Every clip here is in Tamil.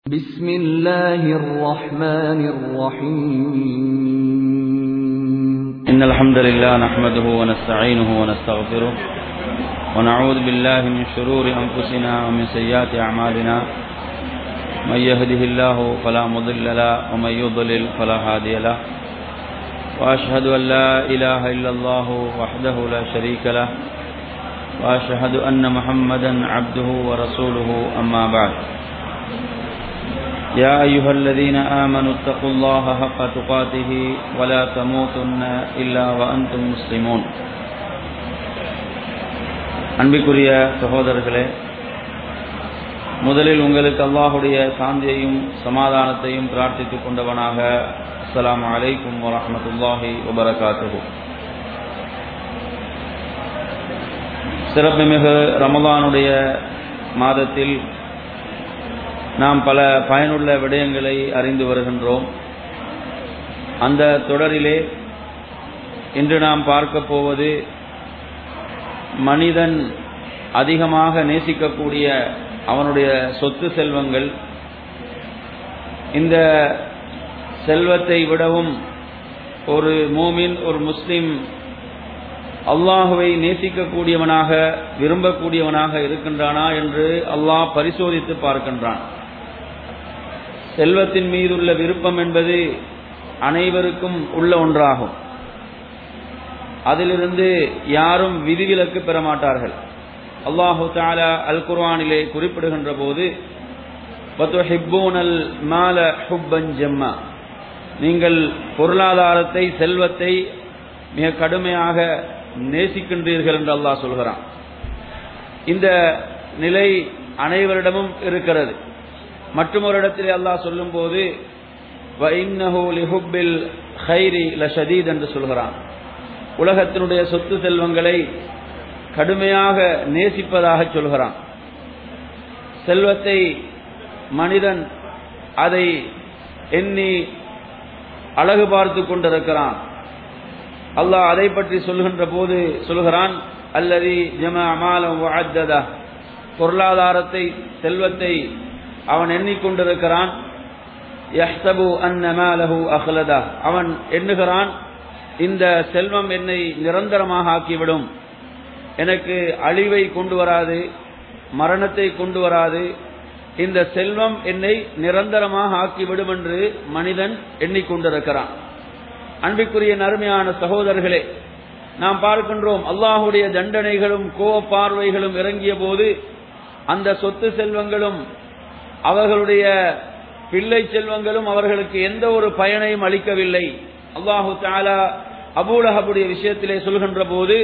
بسم الله الرحمن الرحيم إن الحمد لله نحمده ونستعينه ونستغفره ونعوذ بالله من شرور أنفسنا ومن سيئات أعمالنا من يهده الله فلا مضل له ومن يضلل فلا هادي له وأشهد أن لا إله إلا الله وحده لا شريك له وأشهد أن محمدا عبده ورسوله أما بعد يا أيها الذين آمنوا اتقوا الله حق تقاته ولا تموتن إلا وأنتم مسلمون அன்பிற்குரிய சகோதரர்களே முதலில் உங்களுக்கு அல்லாஹுடைய சாந்தியையும் சமாதானத்தையும் பிரார்த்தித்துக் கொண்டவனாக அஸ்ஸலாமு அலைக்கும் வரஹமத்துல்லாஹி வபரகாத்துஹு சிறப்புமிகு ரமலானுடைய மாதத்தில் நாம் பல பயனுள்ள விடயங்களை அறிந்து வருகின்றோம் அந்த தொடரிலே இன்று நாம் பார்க்க போவது மனிதன் அதிகமாக நேசிக்கக்கூடிய அவனுடைய சொத்து செல்வங்கள் இந்த செல்வத்தை விடவும் ஒரு மூமின் ஒரு முஸ்லிம் அல்லாஹுவை நேசிக்கக்கூடியவனாக விரும்பக்கூடியவனாக இருக்கின்றானா என்று அல்லாஹ் பரிசோதித்து பார்க்கின்றான் செல்வத்தின் மீதுள்ள விருப்பம் என்பது அனைவருக்கும் உள்ள ஒன்றாகும் அதிலிருந்து யாரும் விதிவிலக்கு பெற மாட்டார்கள் அல்லாஹு தாலா அல் குர்வானிலே குறிப்பிடுகின்ற போது மால ஹுப்பன் ஜெம்மா நீங்கள் பொருளாதாரத்தை செல்வத்தை மிக கடுமையாக நேசிக்கின்றீர்கள் என்று அல்லாஹ் சொல்கிறான் இந்த நிலை அனைவரிடமும் இருக்கிறது மற்றும் ஒரு இடத்திலே அல்லாஹ் சொல்லும் போது என்று சொல்கிறான் உலகத்தினுடைய சொத்து செல்வங்களை கடுமையாக நேசிப்பதாக சொல்கிறான் செல்வத்தை மனிதன் அதை எண்ணி அழகு பார்த்து கொண்டிருக்கிறான் அல்லாஹ் அதை பற்றி சொல்கின்ற போது சொல்கிறான் அல்லது ஜம அமாலம் பொருளாதாரத்தை செல்வத்தை அவன் எண்ணிக்கொண்டிருக்கிறான் அவன் எண்ணுகிறான் இந்த செல்வம் என்னை நிரந்தரமாக ஆக்கிவிடும் எனக்கு அழிவை கொண்டு வராது மரணத்தை கொண்டு வராது இந்த செல்வம் என்னை நிரந்தரமாக ஆக்கிவிடும் என்று மனிதன் எண்ணிக்கொண்டிருக்கிறான் அன்பிற்குரிய நறுமையான சகோதரர்களே நாம் பார்க்கின்றோம் அல்லாஹுடைய தண்டனைகளும் கோவ பார்வைகளும் இறங்கிய போது அந்த சொத்து செல்வங்களும் அவர்களுடைய பிள்ளை செல்வங்களும் அவர்களுக்கு எந்த ஒரு பயனையும் அளிக்கவில்லை அல்லாஹு தாலா அபூலஹபுடைய விஷயத்திலே சொல்கின்ற போது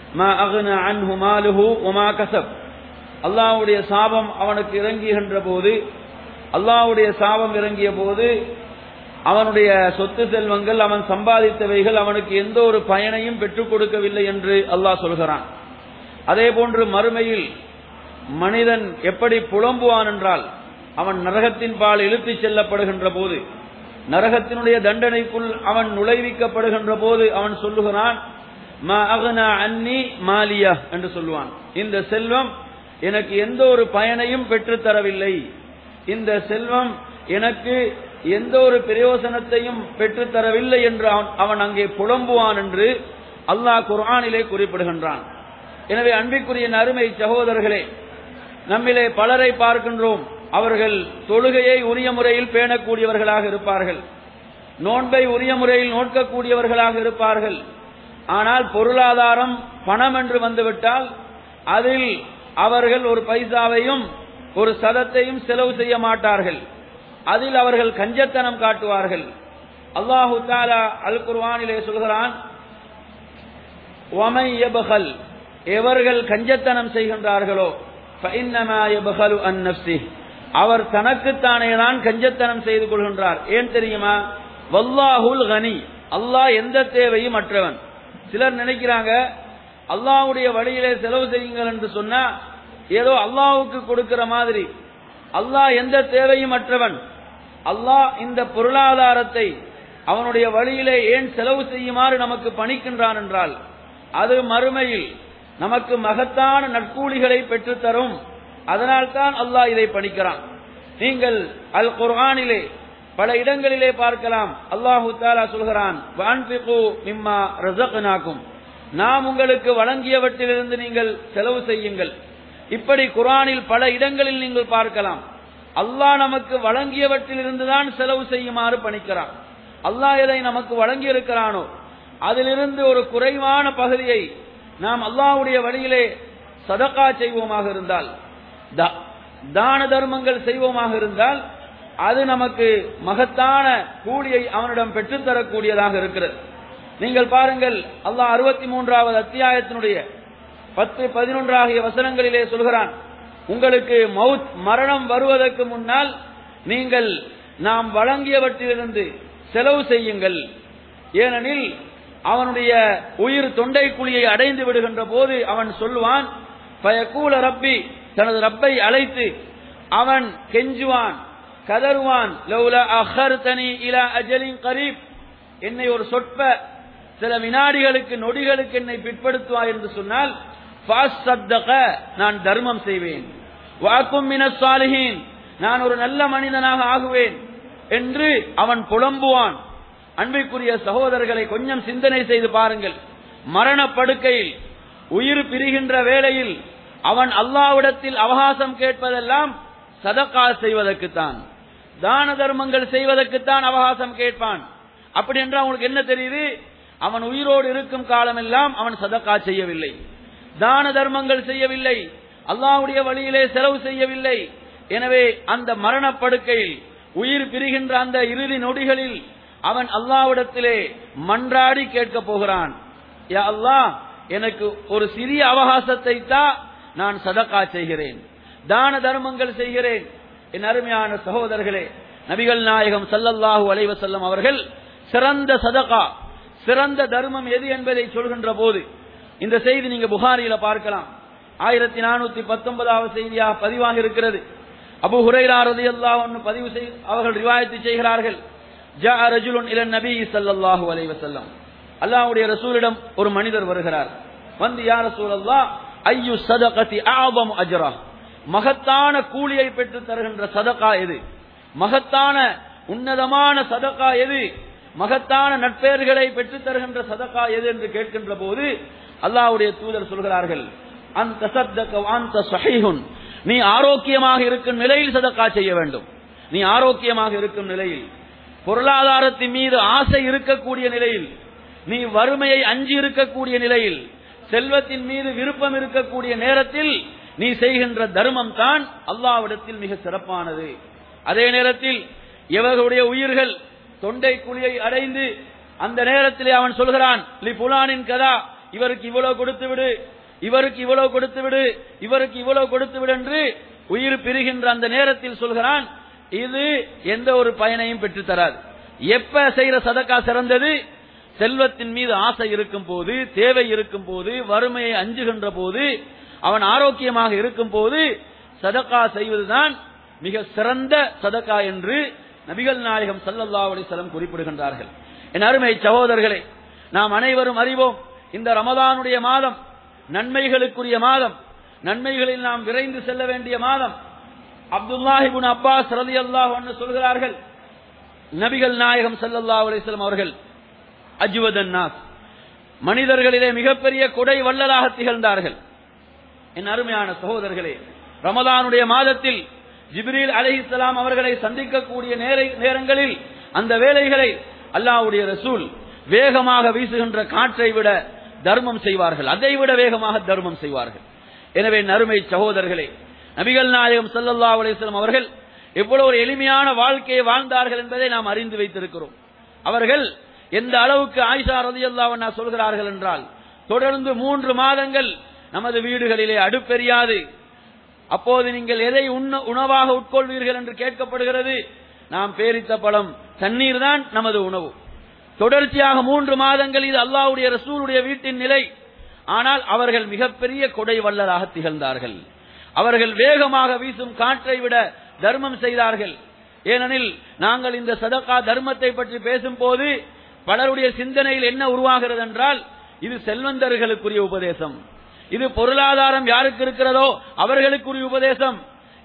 அல்லாஹுடைய சாபம் அவனுக்கு இறங்குகின்ற போது அல்லாஹுடைய சாபம் இறங்கிய போது அவனுடைய சொத்து செல்வங்கள் அவன் சம்பாதித்தவைகள் அவனுக்கு எந்த ஒரு பயனையும் பெற்றுக் கொடுக்கவில்லை என்று அல்லாஹ் சொல்கிறான் அதே போன்று மறுமையில் மனிதன் எப்படி புலம்புவான் என்றால் அவன் நரகத்தின் பால் இழுத்துச் செல்லப்படுகின்ற போது நரகத்தினுடைய தண்டனைக்குள் அவன் நுழைவிக்கப்படுகின்ற போது அவன் சொல்லுகிறான் அன்னி மாலியா என்று சொல்லுவான் இந்த செல்வம் எனக்கு எந்த ஒரு பயனையும் பெற்றுத்தரவில்லை இந்த செல்வம் எனக்கு எந்த ஒரு பிரயோசனத்தையும் பெற்றுத்தரவில்லை என்று அவன் அங்கே புலம்புவான் என்று அல்லாஹ் குர்ஆனிலே குறிப்பிடுகின்றான் எனவே அன்பிற்குரிய அருமை சகோதரர்களே நம்மிலே பலரை பார்க்கின்றோம் அவர்கள் தொழுகையை உரிய முறையில் பேணக்கூடியவர்களாக இருப்பார்கள் நோன்பை உரிய முறையில் நோக்கக்கூடியவர்களாக இருப்பார்கள் ஆனால் பொருளாதாரம் பணம் என்று வந்துவிட்டால் அதில் அவர்கள் ஒரு பைசாவையும் ஒரு சதத்தையும் செலவு செய்ய மாட்டார்கள் அதில் அவர்கள் கஞ்சத்தனம் காட்டுவார்கள் அல்லாஹு தாலா அல் குர்வானிலே சொல்கிறான் எவர்கள் கஞ்சத்தனம் செய்கின்றார்களோ அவர் தனக்குத்தானே தான் கஞ்சத்தனம் செய்து கொள்கின்றார் ஏன் தெரியுமா வல்லாஹுல் கனி அல்லாஹ் எந்த தேவையும் அற்றவன் சிலர் நினைக்கிறாங்க அல்லாஹுடைய வழியிலே செலவு செய்யுங்கள் என்று சொன்னா ஏதோ அல்லாஹுக்கு கொடுக்கிற மாதிரி அல்லாஹ் எந்த தேவையும் அற்றவன் அல்லாஹ் இந்த பொருளாதாரத்தை அவனுடைய வழியிலே ஏன் செலவு செய்யுமாறு நமக்கு பணிக்கின்றான் என்றால் அது மறுமையில் நமக்கு மகத்தான நற்கூலிகளை பெற்றுத்தரும் அதனால்தான் அல்லாஹ் இதை பணிக்கிறான் நீங்கள் அல் குர்ஆனிலே பல இடங்களிலே பார்க்கலாம் அல்லாஹு தாலா சொல்கிறான் வான்பிகு மிம்மா ரசக்னாக்கும் நாம் உங்களுக்கு வழங்கியவற்றிலிருந்து நீங்கள் செலவு செய்யுங்கள் இப்படி குர்ஆனில் பல இடங்களில் நீங்கள் பார்க்கலாம் அல்லாஹ் நமக்கு வழங்கியவற்றிலிருந்து தான் செலவு செய்யுமாறு பணிக்கிறான் அல்லாஹ் எதை நமக்கு வழங்கி இருக்கிறானோ அதிலிருந்து ஒரு குறைவான பகுதியை நாம் அல்லாஹ்வுடைய வழியிலே சதகா செய்வோமாக இருந்தால் தா- தான தர்மங்கள் செய்வோமாக இருந்தால் அது நமக்கு மகத்தான கூலியை அவனிடம் பெற்றுத்தரக்கூடியதாக இருக்கிறது நீங்கள் பாருங்கள் அல்லாஹ் அறுபத்தி மூன்றாவது அத்தியாயத்தினுடைய பத்து பதினொன்று ஆகிய வசனங்களிலே சொல்கிறான் உங்களுக்கு மவுத் மரணம் வருவதற்கு முன்னால் நீங்கள் நாம் வழங்கியவற்றிலிருந்து செலவு செய்யுங்கள் ஏனெனில் அவனுடைய உயிர் தொண்டை குழியை அடைந்து விடுகின்ற போது அவன் சொல்லுவான் பயக்கூல ரப்பி தனது ரப்பை அழைத்து அவன் கெஞ்சுவான் கதறுவான் லௌலா அஹர்தனி இலா அஜலின் கரீப் என்னை ஒரு சொற்ப சில வினாடிகளுக்கு நொடிகளுக்கு என்னை பிற்படுத்துவாய் என்று சொன்னால் ஃபாஸ்ஸத்தக, நான் தர்மம் செய்வேன் வாக்கும் மினஸ் சாலிஹீன் நான் ஒரு நல்ல மனிதனாக ஆகுவேன் என்று அவன் புலம்புவான் அன்பிற்குரிய சகோதரர்களை கொஞ்சம் சிந்தனை செய்து பாருங்கள் மரண படுக்கையில் உயிர் பிரிகின்ற வேளையில் அவன் அல்லாவிடத்தில் அவகாசம் கேட்பதெல்லாம் சதக்கா செய்வதற்குத்தான் தான தர்மங்கள் செய்வதற்குத்தான் அவகாசம் கேட்பான் அப்படி என்றால் உங்களுக்கு என்ன தெரியுது அவன் உயிரோடு இருக்கும் காலமெல்லாம் அவன் சதக்கா செய்யவில்லை தான தர்மங்கள் செய்யவில்லை அல்லாஹ்வுடைய வழியிலே செலவு செய்யவில்லை எனவே அந்த மரணப்படுக்கையில் உயிர் பிரிகின்ற அந்த இறுதி நொடிகளில் அவன் அல்லாஹ்விடத்திலே மன்றாடி கேட்கப் போகிறான் யா அல்லாஹ் எனக்கு ஒரு சிறிய அவகாசத்தை தா நான் சதக்கா செய்கிறேன் தான தர்மங்கள் செய்கிறேன் என் அருமையான சகோதரர்களே நபிகள் நாயகம் ஸல்லல்லாஹு அலைஹி வஸல்லம் அவர்கள் சிறந்த சதகா சிறந்த தர்மம் எது என்பதை சொல்கின்ற போது இந்த செய்தி நீங்க புகாரியில பார்க்கலாம் ஆயிரத்தி நானூத்தி பத்தொன்பதாவது செய்தியாக பதிவாக இருக்கிறது அபு ஹுரைரா ரலியல்லாஹு அன்ஹு பதிவு செய் அவர்கள் ரிவாயத்து செய்கிறார்கள் ஜா ரஜுலுன் இலன் நபி ஸல்லல்லாஹு அலைஹி வஸல்லம் அல்லாஹ்வுடைய ரசூலிடம் ஒரு மனிதர் வருகிறார் வந்து யா ரசூலல்லாஹ் ஐயு சதகதி அஅதம் அஜ்ரா மகத்தான கூலியை பெற்று தருகின்ற சதகா எது மகத்தான உன்னதமான சதகா எது மகத்தான நட்பெயர்களை பெற்றுத் தருகின்ற சதகா எது என்று கேட்கின்ற போது அல்லாஹ்வுடைய தூதர் சொல்கிறார்கள் அந்த சத்தக அந்த சஹீஹுன் நீ ஆரோக்கியமாக இருக்கும் நிலையில் சதக்கா செய்ய வேண்டும் நீ ஆரோக்கியமாக இருக்கும் நிலையில் பொருளாதாரத்தின் மீது ஆசை இருக்கக்கூடிய நிலையில் நீ வறுமையை அஞ்சி இருக்கக்கூடிய நிலையில் செல்வத்தின் மீது விருப்பம் இருக்கக்கூடிய நேரத்தில் நீ செய்கின்ற தர்மம் தான் அல்லாவிடத்தில் மிக சிறப்பானது அதே நேரத்தில் இவர்களுடைய உயிர்கள் தொண்டை குழியை அடைந்து அந்த நேரத்திலே அவன் சொல்கிறான் லி புலானின் கதா இவருக்கு இவ்வளவு கொடுத்து விடு இவருக்கு இவ்வளவு கொடுத்து விடு இவருக்கு இவ்வளவு கொடுத்து விடு என்று உயிர் பிரிகின்ற அந்த நேரத்தில் சொல்கிறான் இது எந்த ஒரு பயனையும் பெற்று தராது எப்ப செய்யற சதக்கா சிறந்தது செல்வத்தின் மீது ஆசை இருக்கும் போது தேவை இருக்கும் போது வறுமையை அஞ்சுகின்ற போது அவன் ஆரோக்கியமாக இருக்கும் போது சதக்கா செய்வதுதான் மிக சிறந்த சதக்கா என்று நபிகள் நாயகம் சல்லல்லா அலிசலம் குறிப்பிடுகின்றார்கள் என் அருமை சகோதரர்களே நாம் அனைவரும் அறிவோம் இந்த ரமதானுடைய மாதம் நன்மைகளுக்குரிய மாதம் நன்மைகளில் நாம் விரைந்து செல்ல வேண்டிய மாதம் அப்துல்லாஹிபுன் அப்பாஸ் ரலி அல்லாஹ் சொல்கிறார்கள் நபிகள் நாயகம் சல்லல்லா அலிஸ்லாம் அவர்கள் அஜ்வதன் நாஸ் மனிதர்களிலே மிகப்பெரிய கொடை வள்ளலாக திகழ்ந்தார்கள் என் அருமையான சகோதரர்களே ரமதானுடைய மாதத்தில் ஜிப்ரீல் அலைஹிஸ்ஸலாம் அவர்களை சந்திக்கக்கூடிய நேர- நேரங்களில் அந்த வேலைகளை அல்லாஹ்வுடைய ரசூல் வேகமாக வீசுகின்ற காற்றை விட தர்மம் செய்வார்கள் அதை விட வேகமாக தர்மம் செய்வார்கள் எனவே நறுமை சகோதரர்களே நபிகள் நாயகம் ஸல்லல்லாஹு அலைஹி வஸல்லம் அவர்கள் எவ்வளவு ஒரு எளிமையான வாழ்க்கையை வாழ்ந்தார்கள் என்பதை நாம் அறிந்து வைத்திருக்கிறோம் அவர்கள் எந்த அளவுக்கு ஆயிஷா ரலியல்லாஹு அன்ஹா சொல்கிறார்கள் என்றால் தொடர்ந்து மூன்று மாதங்கள் நமது வீடுகளிலே அடுப்பெரியாது அப்போது நீங்கள் எதை உண்ண உணவாக உட்கொள்வீர்கள் என்று கேட்கப்படுகிறது நாம் பேரித்த பழம் தண்ணீர் தான் நமது உணவு தொடர்ச்சியாக மூன்று மாதங்கள் இது அல்லாஹ்வுடைய ரசூலுடைய வீட்டின் நிலை ஆனால் அவர்கள் மிகப்பெரிய கொடை வல்லராக திகழ்ந்தார்கள் அவர்கள் வேகமாக வீசும் காற்றை விட தர்மம் செய்தார்கள் ஏனெனில் நாங்கள் இந்த சதகா தர்மத்தை பற்றி பேசும்போது பலருடைய சிந்தனையில் என்ன உருவாகிறது என்றால் இது செல்வந்தர்களுக்குரிய உபதேசம் இது பொருளாதாரம் யாருக்கு இருக்கிறதோ அவர்களுக்குரிய உபதேசம்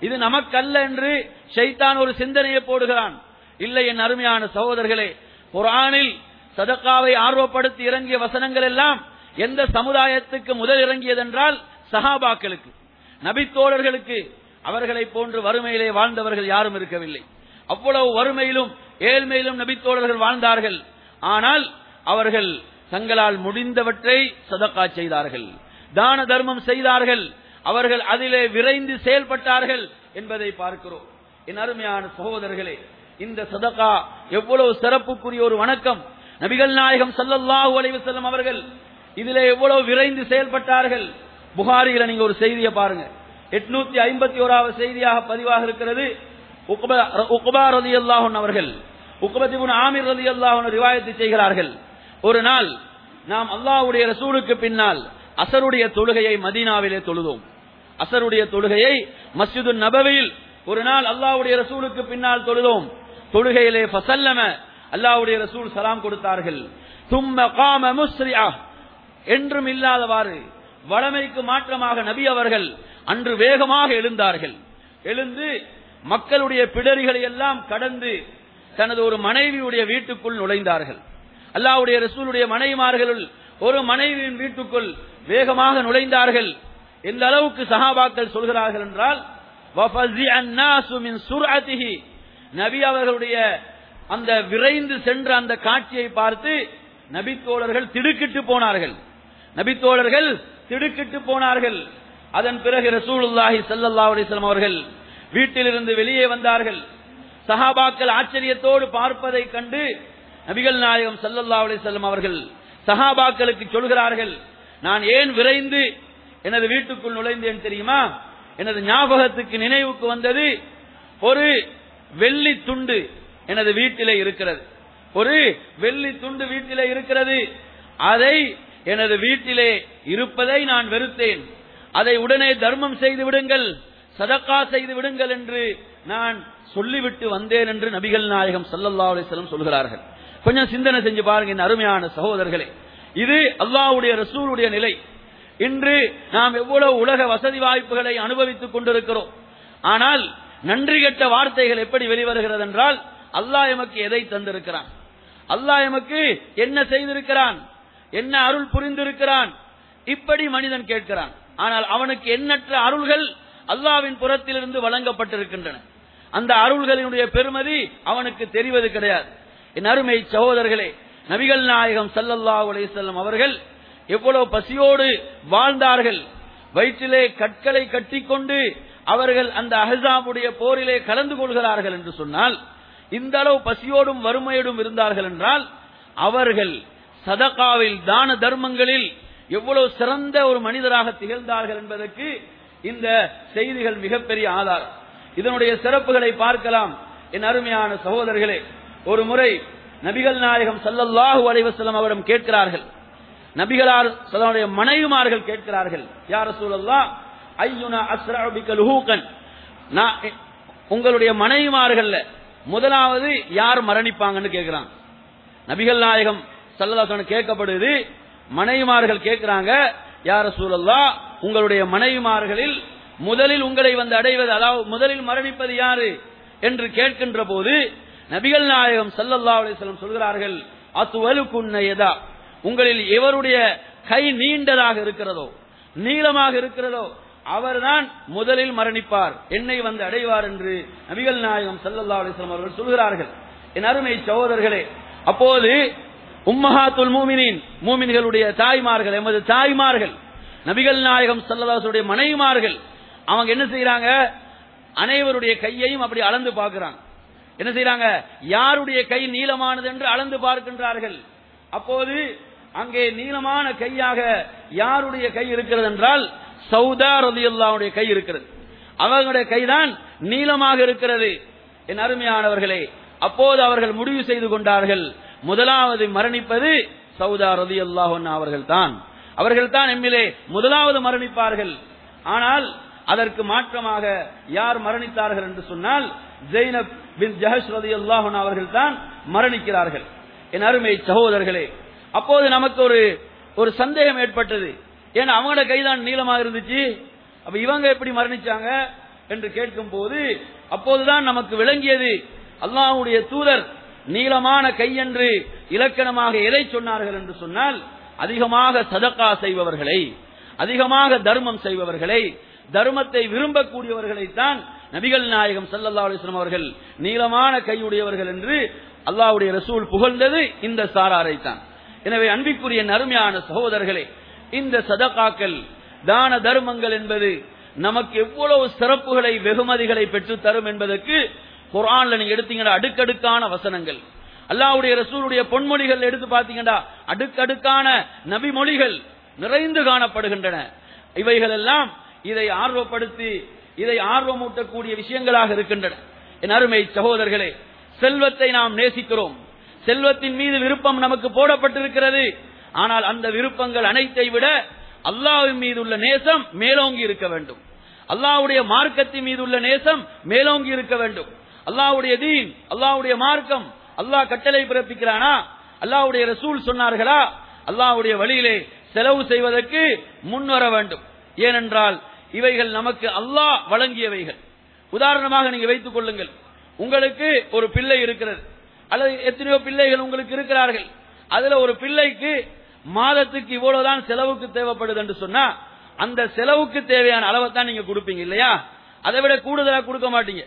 இது நமக்கல்ல என்று ஷைத்தான் ஒரு சிந்தனையை போடுகிறான் இல்லை என் அருமையான சகோதரர்களே குர்ஆனில் சதக்காவை ஆர்வப்படுத்தி இறங்கிய வசனங்கள் எல்லாம் எந்த சமுதாயத்துக்கு முதல் இறங்கியதென்றால் சஹாபாக்களுக்கு நபித்தோழர்களுக்கு அவர்களை போன்று வறுமையிலே வாழ்ந்தவர்கள் யாரும் இருக்கவில்லை அவ்வளவு வறுமையிலும் ஏழ்மையிலும் நபித்தோழர்கள் வாழ்ந்தார்கள் ஆனால் அவர்கள் தங்களால் முடிந்தவற்றை சதக்கா செய்தார்கள் தான தர்மம் செய்தார்கள் அவர்கள் அதிலே விரைந்து செயல்பட்டார்கள் என்பதை பார்க்கிறோம் என் அருமையான சகோதரர்களே இந்த சதகா எவ்வளவு சிறப்புக்குரிய ஒரு வணக்கம் நபிகள் நாயகம் ஸல்லல்லாஹு அலைஹி வஸல்லம் அவர்கள் இதிலே எவ்வளவு விரைந்து செயல்பட்டார்கள் புகாரியில நீங்க ஒரு செய்தியை பாருங்க எட்நூத்தி ஐம்பத்தி ஓராவது செய்தியாக பதிவாக இருக்கிறது உக்பா- உக்பா ரலியல்லாஹு அன்ஹு அவர்கள் உக்பத் இப்னு ஆமிர் ரலியல்லாஹு அன்ஹு ரிவாயத்து செய்கிறார்கள் ஒரு நாள் நாம் அல்லாஹ்வுடைய ரசூலுக்கு பின்னால் அசருடைய தொழுகையை மதீனாவிலே தொழுதோம் அசருடைய தொழுகையை மஸ்ஜிது நபவியில் ஒரு நாள் அல்லாஹ்வுடைய ரசூலுக்கு பின்னால் தொழுதோம் தொழுகையிலே ஃபசல்லம அல்லாஹ்வுடைய ரசூல் சலாம் கொடுத்தார்கள் தும்ம காம முஸ்ரியா என்றும் இல்லாதவாறு வளமைக்கு மாற்றமாக நபி அவர்கள் அன்று வேகமாக எழுந்தார்கள் எழுந்து மக்களுடைய பிடரிகளை எல்லாம் கடந்து தனது ஒரு மனைவியுடைய வீட்டுக்குள் நுழைந்தார்கள் அல்லாஹ்வுடைய ரசூலுடைய மனைவிமார்களுள் ஒரு மனைவியின் வீட்டுக்குள் வேகமாக நுழைந்தார்கள் எந்த அளவுக்கு சஹாபாக்கள் சொல்கிறார்கள் என்றால் وَفَزِعَ النَّاسُ مِنْ سُرْعَتِهِ நபி அவர்களுடைய அந்த விரைந்து சென்ற அந்த காட்சியை பார்த்து நபித்தோழர்கள் திடுக்கிட்டு போனார்கள் நபித்தோழர்கள் திடுக்கிட்டு போனார்கள் அதன் பிறகு ரசூலுல்லாஹி ஸல்லல்லாஹு அலைஹி வஸல்லம் அவர்கள் வீட்டிலிருந்து வெளியே வந்தார்கள் சஹாபாக்கள் ஆச்சரியத்தோடு பார்ப்பதை கண்டு நபிகள் நாயகம் ஸல்லல்லாஹு அலைஹி வஸல்லம் அவர்கள் சஹாபாக்களுக்கு சொல்கிறார்கள் நான் ஏன் விரைந்து எனது வீட்டுக்குள் நுழைந்தேன் தெரியுமா எனது ஞாபகத்துக்கு நினைவுக்கு வந்தது ஒரு வெள்ளி துண்டு எனது வீட்டிலே இருக்கிறது ஒரு வெள்ளி துண்டு வீட்டிலே இருக்கிறது அதை எனது வீட்டிலே இருப்பதை நான் வெறுத்தேன் அதை உடனே தர்மம் செய்து விடுங்கள் சதக்கா செய்து விடுங்கள் என்று நான் சொல்லிவிட்டு வந்தேன் என்று நபிகள் நாயகம் ஸல்லல்லாஹு அலைஹி வஸல்லம் சொல்கிறார்கள் கொஞ்சம் சிந்தனை செஞ்சு பாருங்க இந்த அருமையான சகோதரர்களே இது அல்லாஹ்வுடைய ரசூலுடைய நிலை இன்று நாம் எவ்வளவு உலக வசதி வாய்ப்புகளை அனுபவித்துக் கொண்டிருக்கிறோம் ஆனால் நன்றி கெட்ட வார்த்தைகள் எப்படி வெளிவருகிறது என்றால் அல்லாஹ் எமக்கு எதை தந்திருக்கிறான் அல்லாஹ் எமக்கு என்ன செய்திருக்கிறான் என்ன அருள் புரிந்திருக்கிறான் இப்படி மனிதன் கேட்கிறான் ஆனால் அவனுக்கு எண்ணற்ற அருள்கள் அல்லாவின் புறத்திலிருந்து வழங்கப்பட்டிருக்கின்றன அந்த அருள்களினுடைய பெருமதி அவனுக்கு தெரிவது கிடையாது என் அருமை சகோதரர்களே நபிகள் நாயகம் ஸல்லல்லாஹு அலைஹி வஸல்லம் அவர்கள் எவ்வளவு பசியோடு வாழ்ந்தார்கள் வயிற்றிலே கற்களை கட்டிக்கொண்டு அவர்கள் அந்த அஹ்ஸாபுடைய போரிலே கலந்து கொள்கிறார்கள் என்று சொன்னால் இந்த அளவு பசியோடும் வறுமையோடும் இருந்தார்கள் என்றால் அவர்கள் சதகாவில் தான தர்மங்களில் எவ்வளவு சிறந்த ஒரு மனிதராக திகழ்ந்தார்கள் என்பதற்கு இந்த செய்திகள் மிகப்பெரிய ஆதாரம் இதனுடைய சிறப்புகளை பார்க்கலாம் என் அருமையான சகோதரர்களே ஒரு முறை நபிகள் நாயகம் ஸல்லல்லாஹு அலைஹி வஸல்லம் அவரிடம் கேட்கிறார்கள் நபிகளார் சல்லல்லாஹுடைய மனைவிமார்கள் கேட்கிறார்கள் யார் ரசூலல்லாஹ் ஐயுனா அஸ்ரஅ பிக லுஹூகன் நான் உங்களுடைய மனைவிமார்கள்ல முதலாவது யார் மரணிப்பாங்கன்னு கேட்கிறாங்க நபிகள் நாயகம் சல்லல்லாஹு கேட்கப்படுது மனைவிமார்கள் கேட்கிறாங்க யார் ரசூலல்லாஹ் உங்களுடைய மனைவிமார்களில் முதலில் உங்களை வந்து அடைவது அதாவது முதலில் மரணிப்பது யாரு என்று கேட்கின்ற போது நபிகள் நாயகம் ஸல்லல்லாஹு அலைஹி வஸல்லம் சொல்கிறார்கள் அத்துவலு குன்னையதா உங்களில் எவருடைய கை நீண்டதாக இருக்கிறதோ நீளமாக இருக்கிறதோ அவர்தான் முதலில் மரணிப்பார் என்னை வந்து அடைவார் என்று நபிகள் நாயகம் ஸல்லல்லாஹு அலைஹி வஸல்லம் அவர்கள் சொல்கிறார்கள் என் அருமை சகோதரர்களே அப்போது உம்மஹாத்துல் மூமினின் மூமின்களுடைய தாய்மார்கள் எமது தாய்மார்கள் நபிகள் நாயகம் ஸல்லல்லாஹு மனைவிமார்கள் அவங்க என்ன செய்யறாங்க அனைவருடைய கையையும் அப்படி அளந்து பார்க்கிறாங்க என்ன செய்யறாங்க யாருடைய கை நீளமானது என்று அளந்து பார்க்கின்றார்கள் அப்போது அங்கே நீளமான கையாக யாருடைய கை இருக்கிறது என்றால் சௌதா ரலியல்லாஹுடைய கை இருக்கிறது அவர்களுடைய கைதான் நீளமாக இருக்கிறது என் அருமையானவர்களே அப்போது அவர்கள் முடிவு செய்து கொண்டார்கள் முதலாவது மரணிப்பது சௌதா ரலியல்லாஹு அவர்கள் தான் அவர்கள் தான் எம்மிலே முதலாவது மரணிப்பார்கள் ஆனால் அதற்கு மாற்றமாக யார் மரணித்தார்கள் என்று சொன்னால் ஜெய்னப் பின் ஜஹஷ் ரலியல்லாஹு அவர்கள் தான் மரணிக்கிறார்கள் என் அருமை சகோதரர்களே அப்போது நமக்கு ஒரு ஒரு சந்தேகம் ஏற்பட்டது ஏன்னா அவங்களோட கைதான் நீளமாக இருந்துச்சு அப்ப இவங்க எப்படி மரணிச்சாங்க என்று கேட்கும் போது அப்போதுதான் நமக்கு விளங்கியது அல்லாஹ்வுடைய தூதர் நீளமான கை என்று இலக்கணமாக எதை சொன்னார்கள் என்று சொன்னால் அதிகமாக சதக்கா செய்பவர்களை அதிகமாக தர்மம் செய்பவர்களை தர்மத்தை விரும்பக்கூடியவர்களைத்தான் நபிகள் நாயகம் ஸல்லல்லாஹு அலைஹி வஸல்லம் அவர்கள் நீளமான கையுடையவர்கள் என்று அல்லாஹ்வுடைய ரசூல் புகழ்ந்தது இந்த சாராரை தான் எனவே அன்பிற்குரிய நறுமையான சகோதரர்களே இந்த சதகாக்கள் தான தர்மங்கள் என்பது நமக்கு எவ்வளவு சிறப்புகளை வெகுமதிகளை பெற்று தரும் என்பதற்கு குர்ஆன்ல நீங்க எடுத்தீங்கன்னா அடுக்கடுக்கான வசனங்கள் அல்லாஹ்வுடைய ரசூலுடைய பொன்மொழிகள் எடுத்து பார்த்தீங்கன்னா அடுக்கடுக்கான நபி மொழிகள் நிறைந்து காணப்படுகின்றன இவைகள் எல்லாம் இதை ஆர்வப்படுத்தி இதை ஆர்வமூட்டக்கூடிய விஷயங்களாக இருக்கின்றன என் அருமை சகோதரர்களே செல்வத்தை நாம் நேசிக்கிறோம் செல்வத்தின் மீது விருப்பம் நமக்கு போடப்பட்டிருக்கிறது ஆனால் அந்த விருப்பங்கள் அனைத்தை விட அல்லாஹ்வின் மீது உள்ள நேசம் மேலோங்கி இருக்க வேண்டும் அல்லாஹ்வுடைய மார்க்கத்தின் மீது உள்ள நேசம் மேலோங்கி இருக்க வேண்டும் அல்லாஹ்வுடைய தீன் அல்லாஹ்வுடைய மார்க்கம் அல்லாஹ் கட்டளை பிறப்பிக்கிறானா அல்லாஹ்வுடைய ரசூல் சொன்னார்களா அல்லாஹ்வுடைய வழியிலே செலவு செய்வதற்கு முன் வர வேண்டும் ஏனென்றால் இவைகள் நமக்கு அல்லாஹ் வழங்கியவைகள் உதாரணமாக நீங்க வைத்துக் கொள்ளுங்கள் உங்களுக்கு ஒரு பிள்ளை இருக்கிறது அல்லது எத்தனையோ பிள்ளைகள் உங்களுக்கு இருக்கிறார்கள் அதுல ஒரு பிள்ளைக்கு மாதத்துக்கு இவ்வளவுதான் செலவுக்கு தேவைப்படுது என்று சொன்னா அந்த செலவுக்கு தேவையான அளவை தான் நீங்க கொடுப்பீங்க இல்லையா அதை விட கூடுதலா கொடுக்க மாட்டீங்க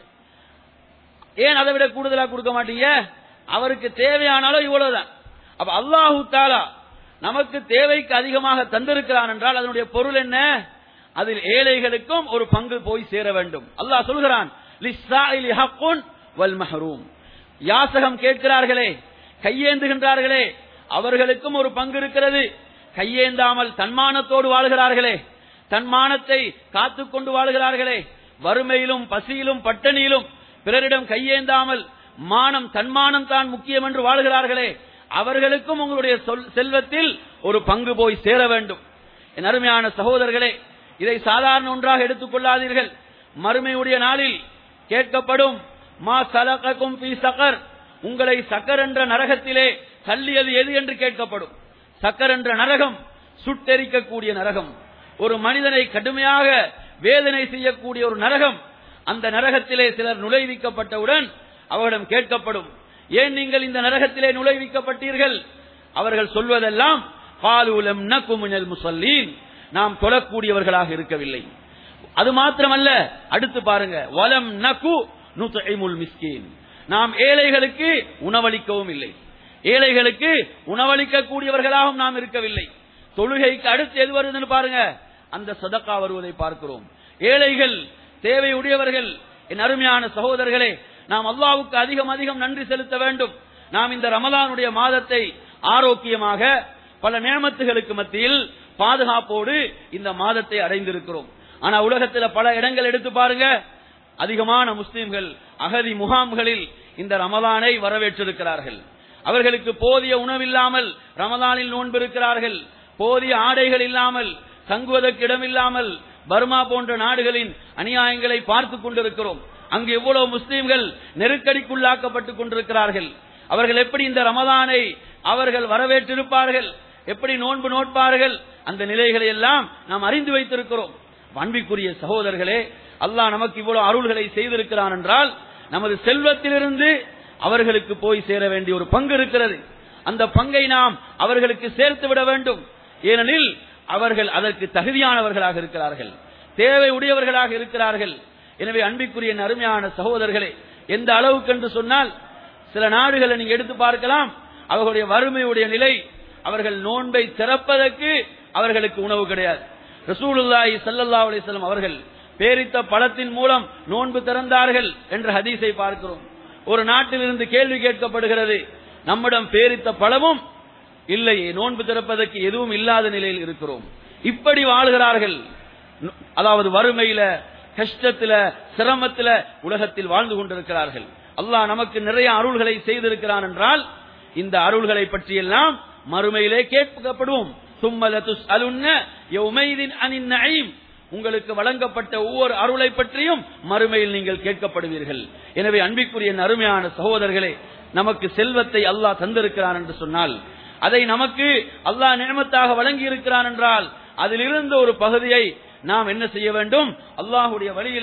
ஏன் அதை விட கூடுதலா கொடுக்க மாட்டீங்க அவருக்கு தேவையான அளவு இவ்வளவுதான் அப்ப அல்லாஹு தாலா நமக்கு தேவைக்கு அதிகமாக தந்திருக்கிறான் என்றால் அதனுடைய பொருள் என்ன அதில் ஏழைகளுக்கும் ஒரு பங்கு போய் சேர வேண்டும் அல்லாஹ் சொல்கிறான் "லிஸ்ஸாயிலி ஹக்குன் வல் மஹ்ரூம்." யாசகம் கேட்கிறார்களே கையேந்துகின்றார்களே அவர்களுக்கும் ஒரு பங்கு இருக்கிறது கையேந்தாமல் தன்மானத்தோடு வாழ்கிறார்களே தன்மானத்தை காத்துக்கொண்டு வாழ்கிறார்களே வறுமையிலும் பசியிலும் பட்டினியிலும் பிறரிடம் கையேந்தாமல் மானம் தன்மானம் தான் முக்கியம் என்று வாழ்கிறார்களே அவர்களுக்கும் உங்களுடைய சொல்- செல்வத்தில் ஒரு பங்கு போய் சேர வேண்டும் என் அருமையான சகோதரர்களே இதை சாதாரண ஒன்றாக எடுத்துக் கொள்ளாதீர்கள் மறுமையுடைய நாளில் கேட்கப்படும் மா சலகக்கும் பி சகர் உங்களை சக்கர் என்ற நரகத்திலே தள்ளியது எது என்று கேட்கப்படும் சக்கர் என்ற நரகம் சுட்டெரிக்கக்கூடிய நரகம் ஒரு மனிதனை கடுமையாக வேதனை செய்யக்கூடிய ஒரு நரகம் அந்த நரகத்திலே சிலர் நுழைவிக்கப்பட்டவுடன் அவரிடம் கேட்கப்படும் ஏன் நீங்கள் இந்த நரகத்திலே நுழைவிக்கப்பட்டீர்கள் அவர்கள் சொல்வதெல்லாம் காலூலம் நக்குமுனல் முசல்லீன் நாம் தொழக்கூடியவர்களாக இருக்கவில்லை அது மாத்திரமல்ல அடுத்து பாருங்க வலம் நகு நுத்இமுல் மிஸ்கீன் நாம் ஏழைகளுக்கு உணவளிக்கவும் இல்லை ஏழைகளுக்கு உணவளிக்க கூடியவர்களாகவும் நாம் இருக்கவில்லை தொழுகைக்கு அடுத்து எது வருதுன்னு பாருங்க அந்த சதக்கா வருவதை பார்க்கிறோம் ஏழைகள் தேவையுடையவர்கள் என் அருமையான சகோதரர்களே நாம் அல்லாவுக்கு அதிகம் அதிகம் நன்றி செலுத்த வேண்டும் நாம் இந்த ரமலானுடைய மாதத்தை ஆரோக்கியமாக பல நேமத்துகளுக்கு மத்தியில் பாதுகாப்போடு இந்த மாதத்தை அடைந்திருக்கிறோம் ஆனா உலகத்துல பல இடங்கள் எடுத்து பாருங்க அதிகமான முஸ்லிம்கள் அகதி முகாம்களில் இந்த ரமலானை வரவேற்றிருக்கிறார்கள் அவர்களுக்கு போதிய உணவில்லாமல் ரமலானில் நோன்பிருக்கிறார்கள் போதிய ஆடைகள் இல்லாமல் தங்குவதற்கு இடமில்லாமல் பர்மா போன்ற நாடுகளின் அநியாயங்களை பார்த்துக் கொண்டிருக்கிறோம் அங்கு எவ்வளவு முஸ்லிம்கள் நெருக்கடிக்குள்ளாக்கப்பட்டுக் கொண்டிருக்கிறார்கள் அவர்கள் எப்படி இந்த ரமலானை அவர்கள் வரவேற்றிருப்பார்கள் எப்படி நோன்பு நோட்பார்கள் அந்த நிலைகளை எல்லாம் நாம் அறிந்து வைத்திருக்கிறோம் அன்பிற்குரிய சகோதரர்களே அல்லாஹ் நமக்கு இவ்வளவு அருள்களை செய்திருக்கிறான் என்றால் நமது செல்வத்திலிருந்து அவர்களுக்கு போய் சேர வேண்டிய ஒரு பங்கு இருக்கிறது அந்த பங்கை நாம் அவர்களுக்கு சேர்த்து விட வேண்டும் ஏனெனில் அவர்கள் அதற்கு தகுதியானவர்களாக இருக்கிறார்கள் தேவை உடையவர்களாக இருக்கிறார்கள் எனவே அன்பிற்குரிய என் அருமையான சகோதரர்களே எந்த அளவுக்கு என்று சொன்னால் சில நாடுகளை நீங்க எடுத்து பார்க்கலாம் அவர்களுடைய வறுமையுடைய நிலை அவர்கள் நோன்பை திறப்பதற்கு அவர்களுக்கு உணவு கிடையாது ரசூலுல்லாஹி ஸல்லல்லாஹு அலைஹி வஸல்லம் அவர்கள் பேரித்த பழத்தின் மூலம் நோன்பு திறந்தார்கள் என்ற ஹதீஸை பார்க்கிறோம் ஒரு நாட்டிலிருந்து கேள்வி கேட்கப்படுகிறது நம்மிடம் பேரித்த பழமும் இல்லையே நோன்பு திறப்பதற்கு எதுவும் இல்லாத நிலையில் இருக்கிறோம் இப்படி வாழ்கிறார்கள் நு- அதாவது வறுமையில கஷ்டத்துல சிரமத்துல உலகத்தில் வாழ்ந்து கொண்டிருக்கிறார்கள் அல்லாஹ் நமக்கு நிறைய அருள்களை செய்திருக்கிறான் என்றால் இந்த அருள்களை பற்றியெல்லாம் மறுமையிலே கேட்கப்படுவோம் சும்மல துஸ்அலுன்ன யௌமைதின் அனின் நஈம் உங்களுக்கு வழங்கப்பட்ட ஒவ்வொரு அருளை பற்றியும் மறுமையில் நீங்கள் கேட்கப்படுவீர்கள் எனவே அன்பிற்குரிய என் அருமையான சகோதரர்களே நமக்கு செல்வத்தை அல்லாஹ் தந்திருக்கிறான் என்று சொன்னால் அதை நமக்கு அல்லாஹ் நியமத்தாக வழங்கி இருக்கிறான் என்றால் அதிலிருந்து ஒரு பகுதியை நாம் என்ன செய்ய வேண்டும் அல்லாஹுடைய வழியிலே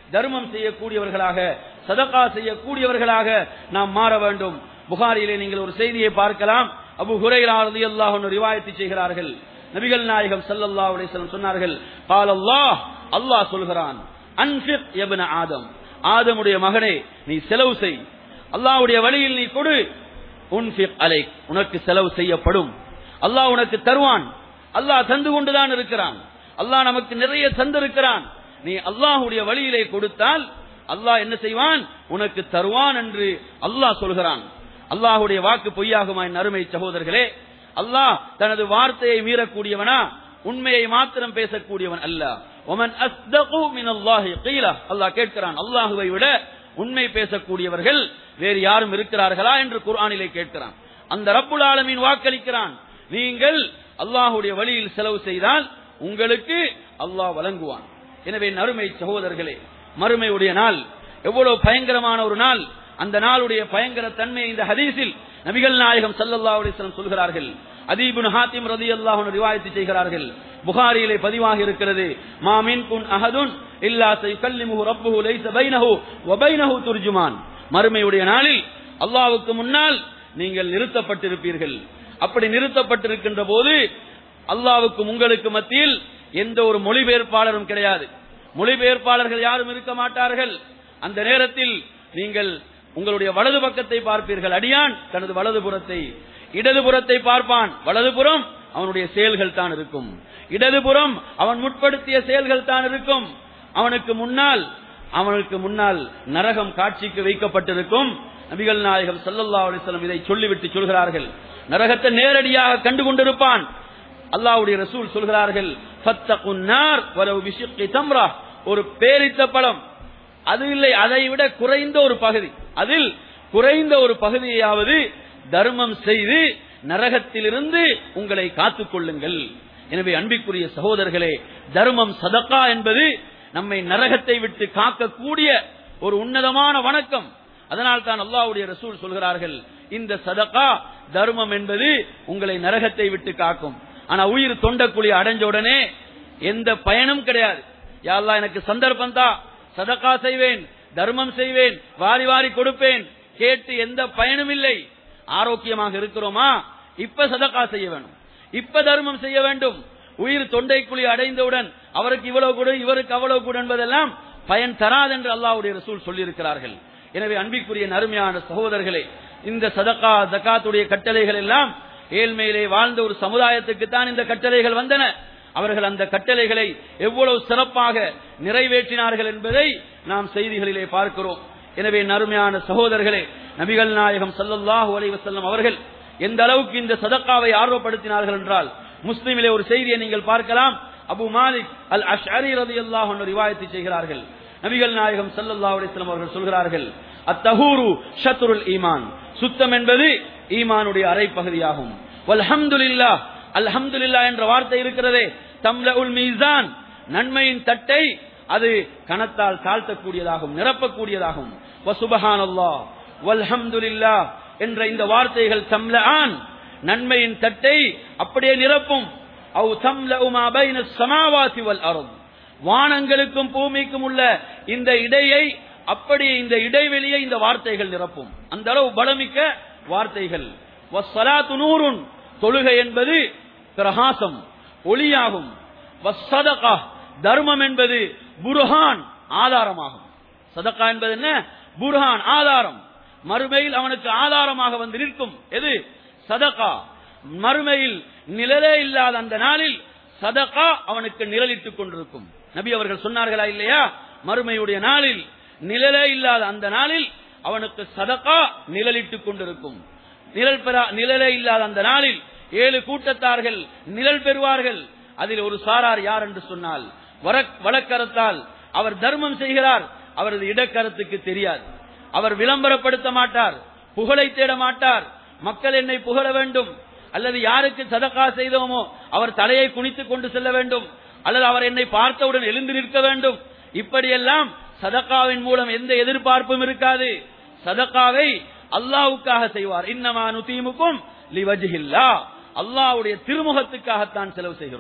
தர்மம் செய்யக்கூடியவர்களாக சதகா செய்யக்கூடியவர்களாக நாம் மாற வேண்டும் புகாரிலே நீங்கள் ஒரு செய்தியை பார்க்கலாம் அபு ஹுரைரா ரலியல்லாஹு அன்ஹு ரிவாயத்து செய்கிறார்கள் நபிகள் நாயகம் ஸல்லல்லாஹு அலைஹி வஸல்லம் சொன்னார்கள் قال அல்லாஹ் அல்லாஹ் சொல்கிறான் அன்ஃபிக் இப்ன ஆதம் ஆதமுடைய மகனே நீ செலவு செய் அல்லாஹ்வுடைய வழியில் நீ கொடு உன்ஃபிக் அலைக் உனக்கு செலவு செய்யப்படும் அல்லாஹ் உனக்கு தருவான் அல்லாஹ் தந்து கொண்டுதான் இருக்கிறான் அல்லாஹ் நமக்கு நிறைய தந்திருக்கிறான் நீ அல்லாஹ்வுடைய வழியிலே கொடுத்தால் அல்லாஹ் என்ன செய்வான் உனக்கு தருவான் என்று அல்லாஹ் சொல்கிறான் அல்லாஹ்வுடைய வாக்கு பொய்யாகுமா என் அருமை சகோதரர்களே அல்லாஹ் தனது வார்த்தையை மீறக்கூடியவனா உண்மையை மாத்திரம் பேசக்கூடியவன் அல்ல ஒமன் அஸ்தகு மின் அல்லாஹி கீலா அல்லாஹ் கேட்கிறான் அல்லாஹுவை விட உண்மை பேசக்கூடியவர்கள் வேறு யாரும் இருக்கிறார்களா என்று குர்ஆனிலே கேட்கிறான் அந்த ரப்புல் ஆலமீன் வாக்களிக்கிறான் நீங்கள் அல்லாஹுடைய வழியில் செலவு செய்தால் உங்களுக்கு அல்லாஹ் வழங்குவான் எனவே நறுமை சகோதரர்களே மறுமையுடைய நாள் எவ்வளவு பயங்கரமான ஒரு நாள் அந்த நாளுடைய பயங்கர தன்மை இந்த ஹதீஸில் நபிகள் நாயகம் ஸல்லல்லாஹு அலைஹி வஸல்லம் சொல்கிறார்கள் அதீபுன் ஹாத்திம் ரலியல்லாஹு அன்ஹு ரிவாயத்து செய்கிறார்கள் புகாரியிலே பதிவாகி இருக்கிறது மா மின்குன் அஹதுன் இல்லா சைகல்லிமுஹு ரப்புஹு லைஸ பைனஹு வ பைனஹு துர்ஜுமான் மறுமையுடைய நாளில் அல்லாஹ்வுக்கு முன்னால் நீங்கள் நிறுத்தப்பட்டிருப்பீர்கள் அப்படி நிறுத்தப்பட்டிருக்கின்ற போது அல்லாஹ்வுக்கும் உங்களுக்கு மத்தியில் எந்த ஒரு மொழிபெயர்ப்பாளரும் கிடையாது மொழிபெயர்ப்பாளர்கள் யாரும் இருக்க மாட்டார்கள் அந்த நேரத்தில் நீங்கள் உங்களுடைய வலது பக்கத்தை பார்ப்பீர்கள் அடியான் தனது வலது புறத்தை இடதுபுறத்தை பார்ப்பான் வலதுபுறம் அவனுடைய செயல்கள் தான் இருக்கும் இடதுபுறம் அவன் முற்படுத்திய செயல்கள் தான் இருக்கும் அவனுக்கு முன்னால் அவனுக்கு முன்னால் நரகம் காட்சிக்கு வைக்கப்பட்டிருக்கும் நபிகள் நாயகம் ஸல்லல்லாஹு அலைஹி வஸல்லம் இதை சொல்லிவிட்டு சொல்கிறார்கள் நரகத்தை நேரடியாக கண்டு கொண்டிருப்பான் அல்லாஹ்வுடைய ரசூல் சொல்கிறார்கள் ஃபத்தகுன் நார் வலவு பிஷிக்கி தம்ரா ஒரு பேரித்த பழம் அது இல்லை அதை விட குறைந்த ஒரு பகுதி அதில் குறைந்த ஒரு பகுதியாவது தர்மம் செய்து நரகத்திலிருந்து உங்களை காத்துக் கொள்ளுங்கள் எனவே அன்பிற்குரிய சகோதரர்களே தர்மம் சதக்கா என்பது நம்மை நரகத்தை விட்டு காக்கக்கூடிய ஒரு உன்னதமான வணக்கம் அதனால் தான் அல்லாஹ்வுடைய ரசூல் சொல்கிறார்கள் இந்த சதக்கா தர்மம் என்பது உங்களை நரகத்தை விட்டு காக்கும் ஆனா உயிர் தொண்டக்குழி அடைஞ்ச உடனே எந்த பயனும் கிடையாது யாழ்லா எனக்கு சந்தர்ப்பம் தான் சதக்கா செய்வேன் தர்மம் செய்வேன் வாரி வாரி கொடுப்பேன் கேட்டு எந்த பயனும் இல்லை ஆரோக்கியமாக இருக்கிறோமா இப்ப சதக்கா செய்ய வேணும் இப்ப தர்மம் செய்ய வேண்டும் உயிர் தொண்டைக்குழி அடைந்தவுடன் அவருக்கு இவ்வளவு கூட இவருக்கு அவ்வளவு கூட என்பதெல்லாம் பயன் தராது என்று அல்லாஹ்வுடைய ரசூல் சொல்லியிருக்கிறார்கள் எனவே அன்பிற்குரிய நறுமையான சகோதரர்களே இந்த சதக்கா ஜக்காத்துடைய கட்டளைகள் எல்லாம் ஏழ்மையிலே வாழ்ந்த ஒரு சமுதாயத்துக்கு தான் இந்த கட்டளைகள் வந்தன அவர்கள் அந்த கட்டளைகளை எவ்வளவு சிறப்பாக நிறைவேற்றினார்கள் என்பதை நாம் செய்திகளிலே பார்க்கிறோம் எனவே நறுமையான சகோதரர்களே நபிகள் நாயகம் ஸல்லல்லாஹு அலைஹி வஸல்லம் அவர்கள் எந்த அளவுக்கு இந்த சதக்காவை ஆர்வப்படுத்தினார்கள் என்றால் முஸ்லிமிலே ஒரு செய்தியை நீங்கள் பார்க்கலாம் அபு மாலிக் அல் அஷ்அரி ரலியல்லாஹு அன்ஹு ரிவாயத்து செய்கிறார்கள் நபிகள் நாயகம் ஸல்லல்லாஹு அலைஹி வஸல்லம் அவர்கள் சொல்கிறார்கள் அத்தஹூரு ஷத்ருல் ஈமான் சுத்தம் என்பது ஈமானுடைய அரை பகுதியாகும் வல்ஹம்துலில்லாஹ் அல்ஹம்துலில்லாஹ் என்ற வார்த்தை இருக்கிறதே தம்லஉல் மீசான் நன்மையின் தட்டை அது கணத்தால் தாழ்த்தக்கூடியதாகும் நிரப்பக்கூடியதாகும் வசுபஹானல்லாஹ் வல்ஹம்துலில்லாஹ் என்ற இந்த வார்த்தைகள் தம்லஆன் நன்மையின் தட்டை அப்படியே நிரப்பும் அவு தம்லஉ மா பைன ஸமாவாதி வல் அர்த் வானங்களுக்கும் பூமிக்கும் உள்ள இந்த இடையை அப்படியே இந்த இடைவெளியை இந்த வார்த்தைகள் நிரப்பும் அந்த அளவு பலமிக்க வார்த்தைகள் வஸ்ஸலாத்து நூறுன் தொழுகை என்பது பிரகாசம் ஒளியாகும் வஸ்ஸதகா தர்மம் என்பது புர்ஹான் ஆதாரமாகும் சதகா என்பது என்ன புர்ஹான் ஆதாரம் மறுமையில் அவனுக்கு ஆதாரமாக வந்து நிற்கும் எது சதகா மறுமையில் நிழலே இல்லாத அந்த நாளில் சதகா அவனுக்கு நிழலிட்டுக் கொண்டிருக்கும் நபி அவர்கள் சொன்னார்களா இல்லையா மறுமையுடைய நாளில் நிழலே இல்லாத அந்த நாளில் அவனுக்கு சதகா நிழலிட்டுக் கொண்டிருக்கும் நிழல் பெறா நிழலே இல்லாத அந்த நாளில் ஏழு கூட்டத்தார்கள் நிழல் பெறுவார்கள் அதில் ஒரு சாரார் யார் என்று சொன்னால் வரக்- வலக்கரத்தால் அவர் தர்மம் செய்கிறார் அவரது இடக்கரத்துக்கு தெரியாது அவர் விளம்பரப்படுத்த மாட்டார் புகழை தேட மாட்டார் மக்கள் என்னை புகழ வேண்டும் அல்லது யாருக்கு சதகா செய்தோமோ அவர் தலையை குனித்துக் கொண்டு செல்ல வேண்டும் அல்லது அவர் என்னை பார்த்தவுடன் எழுந்து நிற்க வேண்டும் இப்படியெல்லாம் சதகாவின் மூலம் எந்த எதிர்பார்ப்பும் இருக்காது சதகாவை அல்லாஹ்வுக்காக செய்வார் இன்னமா நுதீமுக்கும் லிவஜ்ஹில்லா அல்லாஹ்வுடைய திருமுகத்துக்காகத்தான் செலவு செய்கிறோம்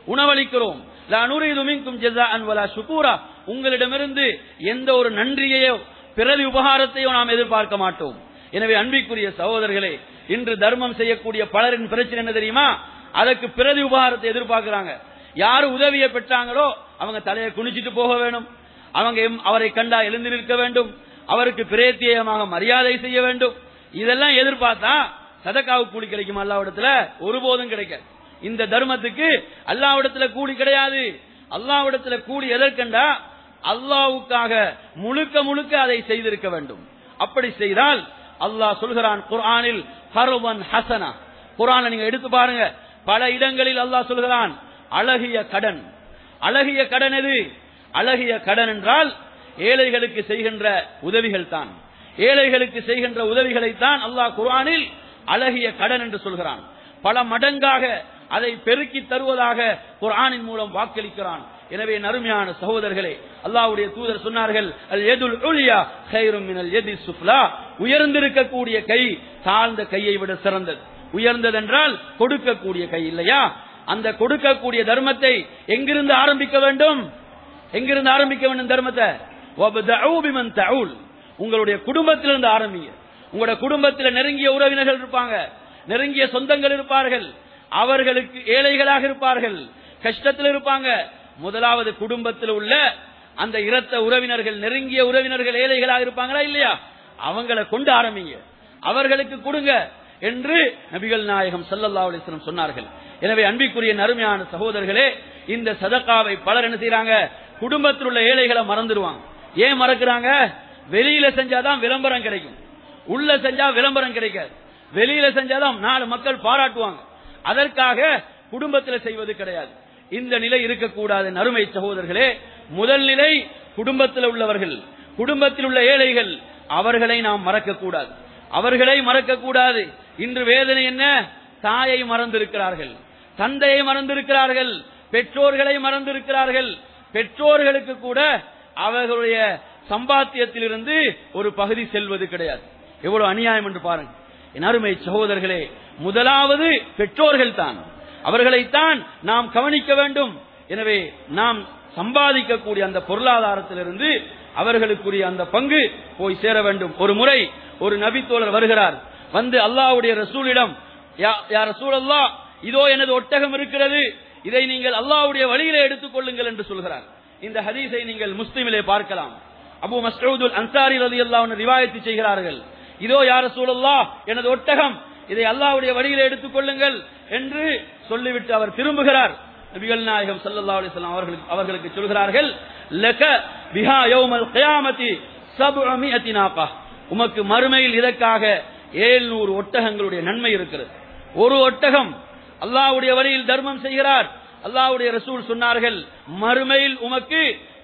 உணவளிக்கிறோம் லா நுரீது மின்கும் ஜஸாஅன் வலா ஷுகூரா உங்களிடமிருந்து எந்த ஒரு நன்றியையோ பிறவி உபகாரத்தையோ நாம் எதிர்பார்க்க மாட்டோம் எனவே அன்பிற்குரிய சகோதரர்களே இன்று தர்மம் செய்யக்கூடிய பலரின் பிரச்சனை என்ன தெரியுமா அதற்கு பிரதி உபகாரத்தை எதிர்பார்க்கிறாங்க யாரு உதவியை பெற்றாங்களோ அவங்க தலையை குனிச்சிட்டு போக வேணும் அவங்க எம்- அவரை கண்டா எழுந்து நிற்க வேண்டும் அவருக்கு பிரேத்தியமாக மரியாதை செய்ய வேண்டும் இதெல்லாம் எதிர்பார்த்தா சதக்காவு கூலி கிடைக்குமா அல்லாவிடத்துல ஒருபோதும் கிடைக்காது இந்த தர்மத்துக்கு அல்லாவிடத்துல கூலி கிடையாது அல்லாவிடத்துல கூலி எதற்கண்டா அல்லாவுக்காக முழுக்க முழுக்க அதை செய்திருக்க வேண்டும் அப்படி செய்தால் அல்லாஹ் சொல்கிறான் குர்ஆனில் ஃபர்வன் ஹசனா குர்ஆனை நீங்க எடுத்து பாருங்க பல இடங்களில் அல்லாஹ் சொல்கிறான் அழகிய கடன் அழகிய கடன் எது அழகிய கடன் என்றால் ஏழைகளுக்கு செய்கின்ற உதவிகள் தான் ஏழைகளுக்கு செய்கின்ற உதவிகளைத்தான் அல்லாஹ் குர்ஆனில் அழகிய கடன் என்று சொல்கிறான் பல மடங்காக அதை பெருக்கி தருவதாக குர்ஆனின் மூலம் வாக்களிக்கிறான் எனவே நறுமையான சகோதரர்களே அல்லாஹ்வுடைய தூதர் சொன்னார்கள் அல் எதுல் உலியா கைரும் மினல் எதி சுஃப்லா உயர்ந்திருக்கக்கூடிய கை தாழ்ந்த கையை விட சிறந்தது உயர்ந்தது என்றால் கொடுக்கக்கூடிய கை இல்லையா அந்த கொடுக்கக்கூடிய தர்மத்தை எங்கிருந்து ஆரம்பிக்க வேண்டும் எங்கிருந்து ஆரம்பிக்க வேண்டும் தர்மத்தை வப்தஉ பிமன் தஊல். உங்களுடைய குடும்பத்திலிருந்து ஆரம்பிங்க உங்களுடைய குடும்பத்தில் நெருங்கிய உறவினர்கள் இருப்பாங்க நெருங்கிய சொந்தங்கள் இருப்பார்கள் அவர்களுக்கு ஏழைகளாக இருப்பார்கள் கஷ்டத்தில் இருப்பாங்க முதலாவது குடும்பத்தில் உள்ள அந்த இரத்த உறவினர்கள் நெருங்கிய உறவினர்கள் ஏழைகளாக இருப்பாங்களா இல்லையா அவங்களை கொண்டு ஆரம்பிங்க அவர்களுக்கு கொடுங்க என்று நபிகள் நாயகம் ஸல்லல்லாஹு அலைஹி வஸல்லம் சொன்னார்கள் எனவே அன்பிற்குரிய நறுமையான சகோதரர்களே இந்த சதக்காவை பலர் என்ன செய்றாங்க குடும்பத்தில் உள்ள ஏழைகளை மறந்துடுவாங்க ஏன் மறக்கிறாங்க வெளியில செஞ்சாதான் விளம்பரம் கிடைக்கும் உள்ள செஞ்சா விளம்பரம் கிடைக்காது வெளியில செஞ்சாதான் நாலு மக்கள் பாராட்டுவாங்க அதற்காக குடும்பத்தில் செய்வது கிடையாது இந்த நிலை இருக்கக்கூடாது நறுமை சகோதரர்களே முதல் நிலை குடும்பத்தில் உள்ளவர்கள் குடும்பத்தில் உள்ள ஏழைகள் அவர்களை நாம் மறக்கக்கூடாது அவர்களை மறக்கக்கூடாது இன்று வேதனை என்ன தாயை மறந்திருக்கிறார்கள் தந்தையை மறந்திருக்கிறார்கள் பெற்றோர்களை மறந்திருக்கிறார்கள் பெற்றோர்களுக்கு கூட அவர்களுடைய சம்பாத்தியத்திலிருந்து ஒரு பகுதி செல்வது கிடையாது எவ்வளவு அநியாயம் என்று பாருங்க என் அருமை சகோதரர்களே முதலாவது பெற்றோர்கள் தான் அவர்களைத்தான் நாம் கவனிக்க வேண்டும் எனவே நாம் சம்பாதிக்கக்கூடிய அந்த பொருளாதாரத்திலிருந்து அவர்களுக்குரிய அந்த பங்கு போய் சேர வேண்டும் ஒரு முறை ஒரு நபித்தோழர் வருகிறார் வந்து அல்லாஹ்வுடைய ரசூலிடம் யா- யா ரசூல் அல்லாஹ் இதோ எனது ஒட்டகம் இருக்கிறது இதை நீங்கள் அல்லாஹ்வுடைய வழியிலே எடுத்துக் கொள்ளுங்கள் என்று சொல்கிறார் இந்த ஹதீஸை நீங்கள் முஸ்லிமிலே பார்க்கலாம் அபு மஸ்ஊதுல் அன்சாரி ரலியல்லாஹு அன்ஹு ரிவாயத்து செய்கிறார்கள் இதோ யா ரசூலல்லாஹ் எனது ஒட்டகம் இதை அல்லாஹ்வுடைய வழியிலே எடுத்துக் கொள்ளுங்கள் என்று சொல்லிவிட்டு அவர் திரும்புகிறார் நபிகள் நாயகம் ஸல்லல்லாஹு அலைஹி வஸல்லம் அவர்களுக்கு அவர்களுக்கு சொல்கிறார்கள் லக பிஹா யௌமல் கியாமத்தி சப்உமியத்தி நாகா உமக்கு மறுமையில் இதற்காக 700 ஒட்டகங்களுடைய நன்மை இருக்கிறது ஒரு ஒட்டகம் அல்லாஹ்வுடைய வழியில் தர்மம் செய்கிறார் அல்லாஹ்வுடைய ரசூல் சொன்னார்கள் மறுமையில் உமக்கு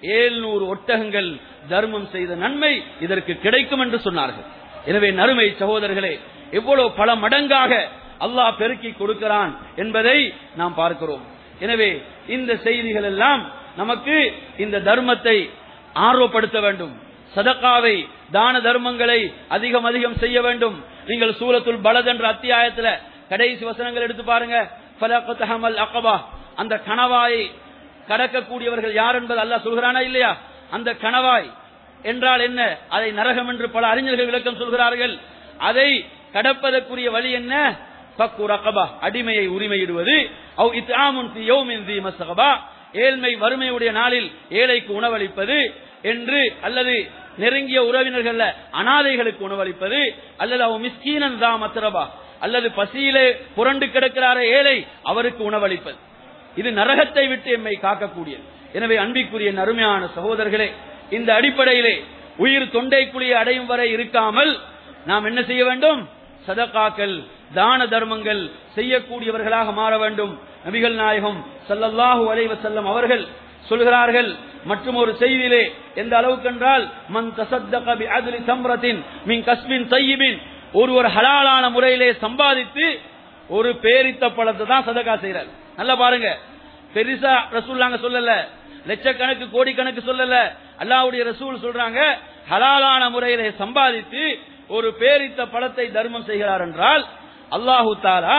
700 ஒட்டகங்கள் தர்மம் செய்த நன்மை இதற்கு கிடைக்கும் என்று சொன்னார்கள் எனவே நறுமை சகோதரர்களே எவ்வளவு பல மடங்காக அல்லாஹ் பெருக்கி கொடுக்கிறான் என்பதை நாம் பார்க்கிறோம் எனவே இந்த செய்திகள் எல்லாம் நமக்கு இந்த தர்மத்தை ஆர்வப்படுத்த வேண்டும் சதக்காவை தான தர்மங்களை அதிகம் அதிகம் செய்ய வேண்டும் நீங்கள் சூரத்துல் பலத் என்ற அத்தியாயத்துல கடைசி வசனங்கள் எடுத்து பாருங்க ஃபலகத்ஹமல் அகபா அந்த கணவாயை கடக்கக்கூடியவர்கள் யார் என்பது அல்லாஹ் சொல்கிறானா இல்லையா அந்த கணவாய் என்றால் என்ன அதை நரகம் என்று பல அறிஞர்கள் விளக்கம் சொல்கிறார்கள் அதை கடப்பதற்குரிய வழி என்ன பக்கு ரகபா அடிமையை உரிமையிடுவது அவ் இத்ஆமுன் ஃபி யௌமின் தி மஸ்கபா ஏழ்மை வறுமையுடைய நாளில் ஏழைக்கு உணவளிப்பது என்று அல்லது நெருங்கிய உறவினர்கள் அனாதைகளுக்கு உணவளிப்பது அல்லது அவ் மிஸ்கீனன் தா மத்ரபா அல்லது பசியிலே புரண்டு கிடக்கிறாரே ஏழை அவருக்கு உணவளிப்பது இது நரகத்தை விட்டு எம்மை காக்கக்கூடியது எனவே அன்பிற்குரிய நறுமையான சகோதரர்களே இந்த அடிப்படையிலே உயிர் தொண்டைக்குழியை அடையும் வரை இருக்காமல் நாம் என்ன செய்ய வேண்டும் சதகாக்கள் தான தர்மங்கள் செய்யக்கூடியவர்களாக மாற வேண்டும் நபிகள் நாயகம் ஸல்லல்லாஹு அலைஹி வஸல்லம் அவர்கள் சொல்கிறார்கள் மற்றும் ஒரு செய்தியிலே எந்த அளவுக்கு என்றால் மன் தசத்தக பி அத்லி தம்ரத்தின் மின் கஸ்பின் தய்யிபின் ஒருவர் ஹலாலான முறையிலே சம்பாதித்து ஒரு பேரித்த பழத்தை தான் சதகா செய்யறார் நல்லா பாருங்க பெருசா ரசூல்லாங்க சொல்லல லட்சக்கணக்கு கோடிக்கணக்கு சொல்லல அல்லாஹ்வுடைய ரசூல் சொல்றாங்க ஹலாலான முறையிலே சம்பாதித்து ஒரு பேரித்த பழத்தை தர்மம் செய்கிறார் என்றால் அல்லாஹு தாலா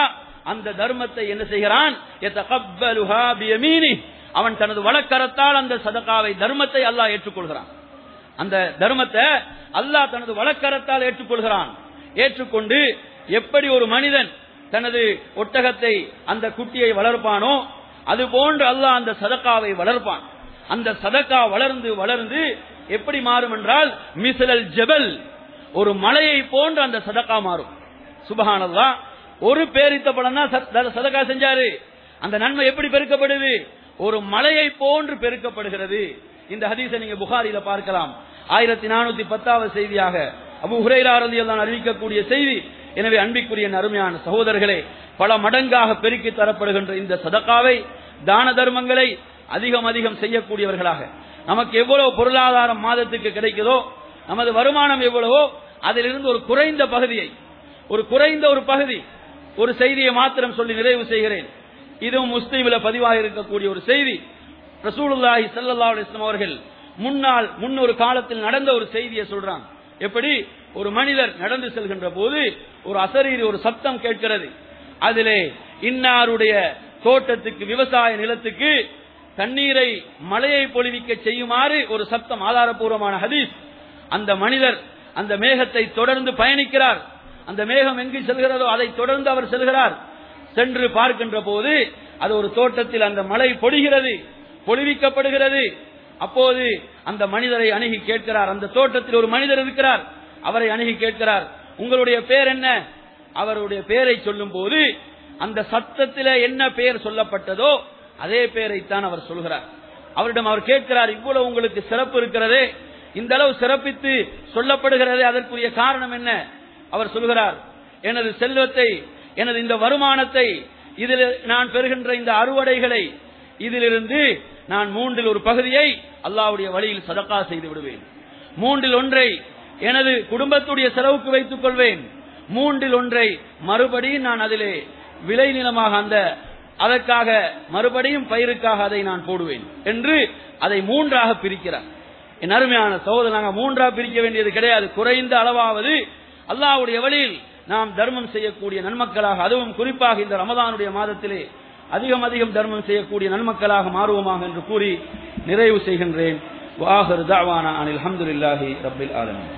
அந்த தர்மத்தை என்ன செய்கிறான் يتقبلها بيمينه. அவன் தனது வழக்கரத்தால் அந்த சதகாவை தர்மத்தை அல்லாஹ் ஏற்றுக்கொள்கிறான் அந்த தர்மத்தை அல்லாஹ் தனது வழக்கரத்தால் ஏற்றுக்கொள்கிறான் ஏற்றுக்கொண்டு எப்படி ஒரு மனிதன் தனது ஒட்டகத்தை அந்த குட்டியை வளர்ப்பானோ அது போன்று அல்லாஹ் அந்த சதக்காவை வளர்ப்பான் அந்த சதக்கா வளர்ந்து வளர்ந்து எப்படி மாறும் என்றால் மிசலல் ஜபல் ஒரு மலையை போன்று அந்த சதக்கா மாறும் சுபஹானல்லா ஒரு பேரித்த படம் தான் சத்- சதக்கா செஞ்சாரு அந்த நன்மை எப்படி பெருக்கப்படுது ஒரு மலையை போன்று பெருக்கப்படுகிறது இந்த ஹதீஸை நீங்க புகாரில பார்க்கலாம் ஆயிரத்தி நானூத்தி பத்தாவது செய்தியாக அபு ஹுரைரா ரலியல்லாஹு அறிவிக்கக்கூடிய செய்தி எனவே அன்பிற்குரிய அருமையான சகோதரர்களே பல மடங்காக பெருக்கி தரப்படுகின்ற இந்த சதக்காவை தான தர்மங்களை அதிகம் அதிகம் செய்யக்கூடியவர்களாக நமக்கு எவ்வளவு பொருளாதாரம் மாதத்துக்கு கிடைக்குதோ நமது வருமானம் எவ்வளவோ அதிலிருந்து ஒரு குறைந்த பகுதியை ஒரு குறைந்த ஒரு பகுதி ஒரு செய்தியை மாத்திரம் சொல்லி நிறைவு செய்கிறேன் இதுவும் முஸ்லீம்ல பதிவாக இருக்கக்கூடிய ஒரு செய்தி ரசூலுல்லாஹி ஸல்லல்லாஹு அலைஹி வஸல்லம் அவர்கள் முன்னால் முன்னொரு காலத்தில் நடந்த ஒரு செய்தியை சொல்றாங்க எப்படி ஒரு மனிதர் நடந்து செல்கின்ற போது ஒரு அசரீரி ஒரு சத்தம் கேட்கிறது அதிலே இன்னாருடைய தோட்டத்துக்கு விவசாய நிலத்துக்கு தண்ணீரை மழையை பொழிவிக்க செய்யுமாறு ஒரு சத்தம் ஆதாரபூர்வமான ஹதீஸ் அந்த மனிதர் அந்த மேகத்தை தொடர்ந்து பயணிக்கிறார் அந்த மேகம் எங்கு செல்கிறதோ அதை தொடர்ந்து அவர் செல்கிறார் சென்று பார்க்கின்ற போது அது ஒரு தோட்டத்தில் அந்த மழை பொழிகிறது பொழிவிக்கப்படுகிறது அப்போது அந்த மனிதரை அணுகி கேட்கிறார் அந்த தோட்டத்தில் ஒரு மனிதர் இருக்கிறார் அவரை அணுகி கேட்கிறார் உங்களுடைய பேர் என்ன அவருடைய பெயரை சொல்லும் போது அந்த சத்தத்தில என்ன பெயர் சொல்லப்பட்டதோ அதே பெயரைத்தான் அவர் சொல்கிறார் அவரிடம் அவர் கேட்கிறார் இவ்வளவு உங்களுக்கு சிறப்பு இருக்கிறதே இந்த அளவு சிறப்பித்து சொல்லப்படுகிறதே அதற்குரிய காரணம் என்ன அவர் சொல்கிறார் எனது செல்வத்தை எனது இந்த வருமானத்தை இதில் நான் பெறுகின்ற இந்த அறுவடைகளை இதிலிருந்து நான் மூன்றில் ஒரு பகுதியை அல்லாஹ்வுடைய வழியில் சதக்கா செய்து விடுவேன் மூன்றில் ஒன்றை எனது குடும்பத்துடைய செலவுக்கு வைத்துக் கொள்வேன் மூன்றில் ஒன்றை மறுபடியும் நான் அதிலே விளை நிலமாக அந்த அதற்காக மறுபடியும் பயிருக்காக அதை நான் போடுவேன் என்று அதை மூன்றாக பிரிக்கிறார் என் அருமையான சகோதரர் நாங்கள் மூன்றாக பிரிக்க வேண்டியது கிடையாது குறைந்த அளவாவது அல்லாஹ்வுடைய வழியில் நாம் தர்மம் செய்யக்கூடிய நன்மக்களாக அதுவும் குறிப்பாக இந்த ரமதானுடைய மாதத்திலே அதிகம் அதிகம் தர்மம் செய்யக்கூடிய நன்மக்களாக மாறுவோமாக என்று கூறி நிறைவு செய்கின்றேன் வாஹர் தாவானா அனில் அல்ஹம்துலில்லாஹி ரப்பில் ஆலமீன்